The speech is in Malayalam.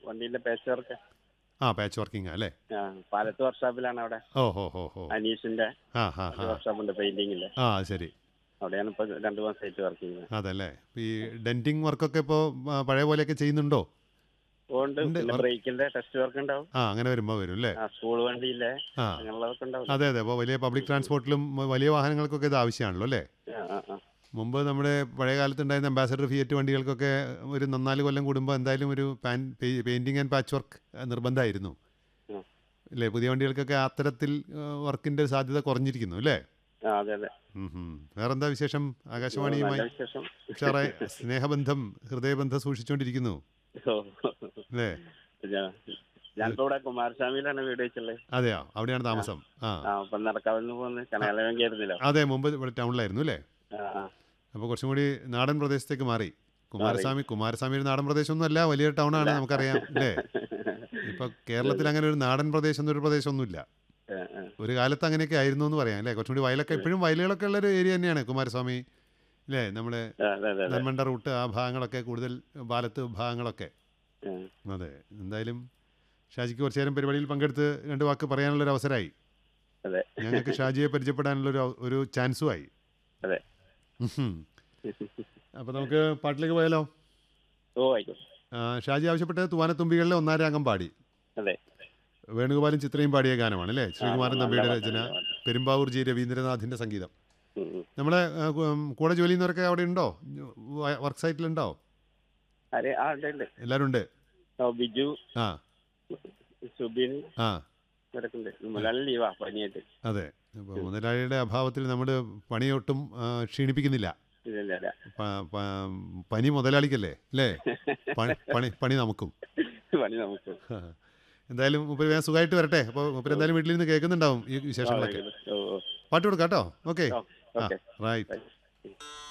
വണ്ടിന്റെ പേച്ച് വർക്ക് ആ പാച്ച് വർക്കിംഗ് അല്ലേ ആ പാലത്ത് വർക്ക്ഷോപ്പിലാണ് അവിടെ ഓ ഹോ ഹോ ഹോ അനീഷിന്റെ ആ ഹാ ഹാ വർക്ക്ഷോപ്പ് ഉണ്ട് പെയിന്റിങ്ങിന്റെ ആ ശരി അവിടെയാണ് ഇപ്പൊ രണ്ടു മാസമായിട്ട് വർക്ക് ചെയ്യുന്നത് അതല്ലേ ഈ ഡെന്റിങ് വർക്കൊക്കെ ഇപ്പോൾ പഴയ പോലെയൊക്കെ ചെയ്യുന്നുണ്ടോ ഉണ്ട് ഉണ്ട്. പിന്നെ വർക്ക്- ബ്രേക്കിന്റെ ടെസ്റ്റ് വർക്ക് ഉണ്ടാവും ആ അങ്ങനെ വരുമ്പോൾ വരും അല്ലേ ആ സ്കൂൾ വണ്ടിയിലെ ആ അങ്ങനെയുള്ളതൊക്കെ ഉണ്ടാവും അതെ അതെ അപ്പോൾ വലിയ പബ്ലിക് ട്രാൻസ്പോർട്ടിലും വലിയ വാഹനങ്ങൾക്കൊക്കെ ഇത് ആവശ്യമാണല്ലോ അല്ലേ ആ ആ ആ മുമ്പ് നമ്മുടെ പഴയ കാലത്ത് ഉണ്ടായിരുന്ന അംബാസഡർ ഫിയറ്റ് വണ്ടികൾക്കൊക്കെ ഒരു നന്നാല് കൊല്ലം കൂടുമ്പോൾ എന്തായാലും ഒരു pan painting and patch work നിർബന്ധമായിരുന്നു ഉം. അല്ലേ പുതിയ വണ്ടികൾക്കൊക്കെ അത്തരത്തിൽ വർക്കിൻ്റെ സാധ്യത കുറഞ്ഞിരിക്കുന്നു അല്ലേ ആ അതെ അതെ ഉം ഹും. വേറെന്താ വിശേഷം ആകാശവാണിയുമായി നല്ല വിശേഷം ഉഷാറായി സ്നേഹബന്ധം ഹൃദയബന്ധം സൂക്ഷിച്ചുകൊണ്ടിരിക്കുന്നു ഓ. അല്ലേ ഞാ- ഞാനിപ്പോ ഇവിടെ കുമാരസ്വാമിയിലാണ് വീട് വെച്ചുള്ളത് അതെയോ അവിടെയാണ് താമസം ആ ആ അപ്പൊ നടക്കാവുന്ന പോകുന്നത് കനകലവൻ ആയിരുന്നല്ലോ അതെ മുമ്പ് ഇവിടെ ടൗണിലായിരുന്നു അല്ലേ ആ ആ അപ്പോൾ കുറച്ചും കൂടി നാടൻ പ്രദേശത്തേക്ക് മാറി കുമാരസ്വാമി കുമാരസ്വാമി ഒരു നാടൻ പ്രദേശമൊന്നുമല്ല വലിയ ടൗണാണ് നമുക്കറിയാം അല്ലേ ഇപ്പൊ കേരളത്തിൽ അങ്ങനെ ഒരു നാടൻ പ്രദേശം എന്നൊരു പ്രദേശമൊന്നുമില്ല ആ, ആ. ഒരു കാലത്ത് അങ്ങനെയൊക്കെ ആയിരുന്നു എന്ന് പറയാം അല്ലേ കുറച്ചും കൂടി വയലൊക്കെ ഇപ്പോഴും വയലുകളൊക്കെ ഉള്ള ഒരു ഏരിയ തന്നെയാണ് കുമാരസ്വാമി അല്ലേ നമ്മുടെ ആ, അതെ അതെ അതെ നന്മണ്ട റൂട്ട് ആ ഭാഗങ്ങളൊക്കെ കൂടുതൽ പാലത്ത് ഭാഗങ്ങളൊക്കെ ആ. അതെ എന്തായാലും ഷാജിക്ക് കുറച്ചു നേരം പരിപാടിയിൽ പങ്കെടുത്ത് രണ്ട് വാക്ക് പറയാനുള്ളൊരു അവസരമായി അതെ ഞങ്ങൾക്ക് ഷാജിയെ പരിചയപ്പെടാനുള്ളൊരു അവ- ഒരു ചാൻസുമായി അതെ അപ്പോൾ നമുക്ക് പാട്ടിലേക്ക് പോയാലോ ഓ ആയിക്കോട്ടെ ആ, ഷാജി ആവശ്യപ്പെട്ടത് തൂവാനത്തുമ്പികളിലെ ഒന്നാം രാഗം പാടി അതെ വേണുഗോപാലും ചിത്രയും പാടിയ ഗാനമാണ് അല്ലേ ശ്രീകുമാരൻ നല്ല തമ്പിയുടെ പാട്ട്, രചന നല്ല പാട്ട്. പെരുമ്പാവൂർ ജി രവീന്ദ്രനാഥിന്റെ സംഗീതം ഉം, ഉം. നമ്മളെ ആ, കു- ഉം, കൂടെ ജോലി ചെയ്യുന്നവരൊക്കെ അവിടെ ഉണ്ടോ വർക്ക് സൈറ്റിലുണ്ടോ ആരെ ആ ഉണ്ട് ഉണ്ട് എല്ലാവരും ഉണ്ട് ഓ ബിജു ആ സുബിൻ ആ ഇവരൊക്കെ ഉണ്ട് മുലാളി ലീവാ പനിയായിട്ട് അതെ അപ്പോൾ മുതലാളിയുടെ അഭാവത്തിൽ നമ്മൾ പണിയൊട്ടും ആ, ക്ഷീണിപ്പിക്കുന്നില്ല ഇല്ല ഇല്ല ഇല്ല പ- പ- പനി മുതലാളിക്കല്ലേ അല്ലേ പണി പണി പണി നമുക്കും പണി നമുക്ക് എന്തായാലും മുപ്പര് വേഗം സുഖമായിട്ട് വരട്ടെ അപ്പോൾ മുപ്പര് എന്തായാലും വീട്ടിൽ നിന്ന് കേൾക്കുന്നുണ്ടാവും ഈ വിശേഷങ്ങളൊക്കെ ഓ ഓ പാട്ട് കൊടുക്കാം കേട്ടോ ഓക്കെ ഓ, ഓക്കെ റൈറ്റ് ബൈ.